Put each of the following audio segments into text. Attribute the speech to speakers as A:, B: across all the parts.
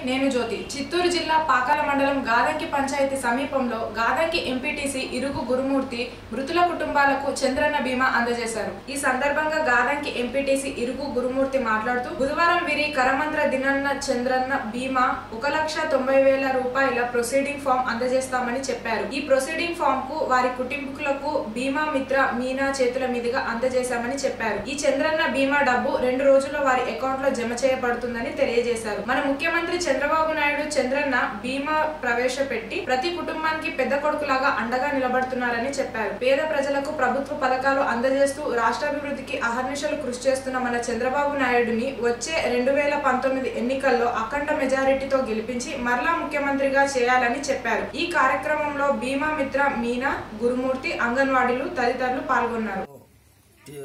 A: నేను జ్యోతి చిత్తూరు జిల్లా పాకాల మండలం గాదంకి పంచాయతీ సమీపంలో గాదంకి ఎంపీటీసీ ఇరుగు గురుమూర్తి మృతుల కుటుంబాలకు చంద్రన్న బీమా అందజేశారు ఈ సందర్భంగా గాదంకి ఎంపీటీసీ ఇరుగు గురుమూర్తి మాట్లాడుతూ బుధవారం వీరి కరమంత్ర దినన్న చంద్రన్న బీమా ఒక లక్ష తొంభై వేల రూపాయల ప్రొసీడింగ్ ఫామ్ అందజేస్తామని చెప్పారు ఈ ప్రొసీడింగ్ ఫామ్ కు వారి కుటుంబీకులకు బీమా మిత్ర మీనా చేతుల మీదుగా అందజేశామని చెప్పారు ఈ చంద్రన్న బీమా డబ్బు రెండు రోజుల్లో వారి అకౌంట్ లో జమ చేయబడుతుందని తెలియజేశారు మన ముఖ్యమంత్రి చంద్రబాబు నాయుడు చంద్రన్న బీమా ప్రవేశపెట్టి ప్రతి కుటుంబానికి పెద్ద కొడుకులాగా అండగా నిలబడుతున్నారని చెప్పారు పేద ప్రజలకు ప్రభుత్వ పథకాలు అందజేస్తూ రాష్ట్రాభివృద్ధికి అహర్నిశలు కృషి చేస్తున్న మన చంద్రబాబు నాయుడుని వచ్చే రెండు వేల పంతొమ్మిది ఎన్నికల్లో అఖండ మెజారిటీతో గెలిపించి మరలా ముఖ్యమంత్రిగా చేయాలని చెప్పారు ఈ కార్యక్రమంలో బీమా మిత్ర మీనా గురుమూర్తి అంగన్వాడీలు తదితరులు పాల్గొన్నారు
B: ఈ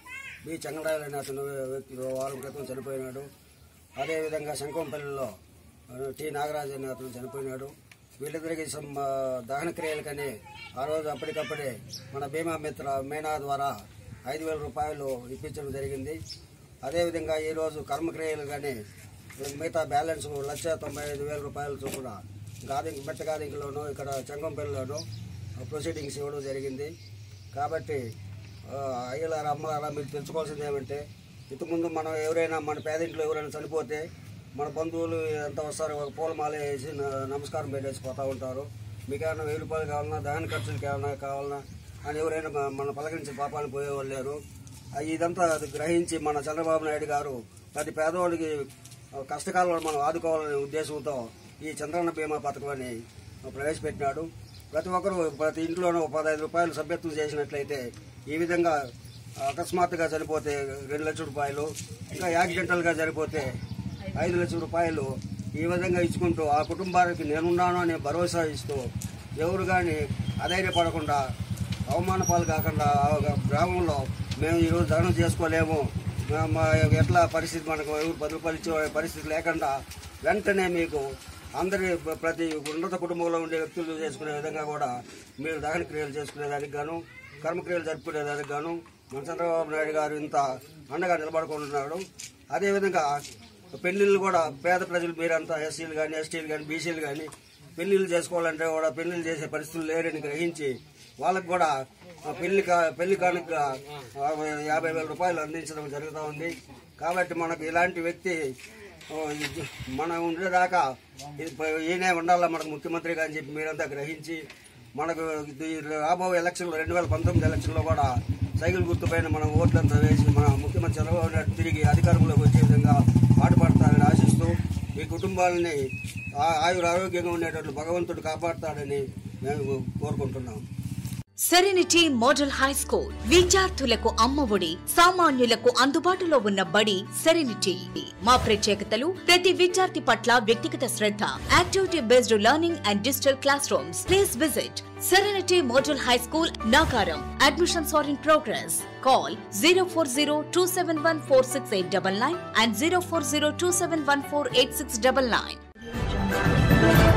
B: బి చెంగడాయలు అనే అతను వ్యక్తి వారం క్రితం చనిపోయినాడు అదేవిధంగా శంకంపల్లిలో ఆ, టి నాగరాజు అనే అతను చనిపోయినాడు వీళ్ళిద్దరికి సమ్, ఆ, దహన క్రియలకని ఆ రోజు అప్పటికప్పుడే మన బీమా మిత్ర మేనా ద్వారా ఐదు వేల రూపాయలు ఇప్పించడం జరిగింది అదేవిధంగా ఈరోజు కర్మక్రియలు కానీ మిగతా బ్యాలెన్స్ లక్ష తొంభై ఐదు వేల రూపాయల చొప్పున గాదింక మెట్టగాదింకలోను ఇక్కడ చెంగంపల్లిలోను ప్రొసీడింగ్స్ ఇవ్వడం జరిగింది కాబట్టి ఆ, అయ్యలారా అమ్మలారా మీరు తెలుసుకోవాల్సింది ఏమంటే ఇంతకుముందు మనం ఎవరైనా మన పేదింట్లో ఎవరైనా చనిపోతే మన బంధువులు ఎంత వస్తారు ఒక పూలమాల వేసి న- నమస్కారం పెట్టేసి పోతూ ఉంటారు మీకు ఏమైనా వెయ్యి రూపాయలు కావాలన్నా దహన ఖర్చులకి ఏమైనా కావాలన్నా అని ఎవరైనా మ- మన పలకరించి పాపాన్ని పోయేవాళ్ళు లేరు ఆ, ఇదంతా అది గ్రహించి మన చంద్రబాబు నాయుడు గారు ప్రతి పేదవాడికి ఆ, కష్టకాలంలో మనం ఆదుకోవాలనే ఉద్దేశంతో ఈ చంద్రన్న బీమా పథకం అని ప్రవేశపెట్టినాడు ప్రతి ఒక్కరూ ప్రతి ఇంట్లోనూ ఒక పదహైదు రూపాయలు సభ్యత్వం చేసినట్లయితే ఈ విధంగా అకస్మాత్తుగా చనిపోతే రెండు లక్షల రూపాయలు ఇంకా యాక్సిడెంటల్గా చనిపోతే ఐదు లక్షల రూపాయలు ఈ విధంగా ఇచ్చుకుంటూ ఆ కుటుంబానికి నేనున్నాను అనే భరోసా ఇస్తూ ఎవరు కానీ అధైర్యపడకుండా అవమాన పాలు కాకుండా ఆ గ్రామంలో మేము ఈరోజు దహనం చేసుకోలేము మా- మా ఎట్లా పరిస్థితి మనకు ఎవరు పది రూపాయలు ఇచ్చే పరిస్థితి లేకుండా వెంటనే మీకు అందరి ప్ర- ప్రతి ఉన్నత కుటుంబంలో ఉండే వ్యక్తులు చేసుకునే విధంగా కూడా మీరు దహన క్రియలు చేసుకునేదానికి గాను కర్మక్రియలు జరుపుకునేదానికి గాను మన చంద్రబాబు నాయుడు గారు ఇంత అండగా నిలబడుకుంటున్నాడు అదేవిధంగా పెళ్లిళ్ళు కూడా పేద ప్రజలు మీరంతా ఎస్సీలు కానీ ఎస్టీలు కానీ బీసీలు కానీ పెళ్లిళ్ళు చేసుకోవాలంటే కూడా పెళ్లిళ్ళు చేసే పరిస్థితులు లేరని గ్రహించి వాళ్ళకు కూడా ఆ, పెళ్లి కా- పెళ్లి కానుక ఆ, యాభై వేల రూపాయలు అందించడం జరుగుతూ ఉంది కాబట్టి మనకు ఇలాంటి వ్యక్తి ఓ, ఇది మనం ఉండేదాకా ఇది ప- ఈయనే ఉండాలా మనకు ముఖ్యమంత్రిగా అని చెప్పి మీరంతా గ్రహించి మనకు ఇది రాబోయే ఎలక్షన్లో రెండు వేల పంతొమ్మిది ఎలక్షన్లో కూడా సైకిల్ గుర్తుపైన మనం ఓట్లంతా వేసి మన ముఖ్యమంత్రి చంద్రబాబు నాయుడు తిరిగి అధికారంలోకి వచ్చే విధంగా పాటుపడతారని ఆశిస్తూ ఈ కుటుంబాలని ఆ- ఆయుర ఆరోగ్యంగా ఉండేటట్లు భగవంతుడు కాపాడతాడని మేము కోరుకుంటున్నాం
C: సెరెనిటీ మోడల్ హై స్కూల్ విద్యార్థులకు అమ్మఒడి సామాన్యులకు అందుబాటులో ఉన్న బడి సెరెనిటీ మా ప్రత్యేకతలు ప్రతి విద్యార్థి పట్ల వ్యక్తిగత శ్రద్ధ activity based learning and digital classrooms please visit Serenity model high school Nacharam admissions are in progress call zero four zero two seven one four six eight double nine and zero four zero two seven one four eight six double nine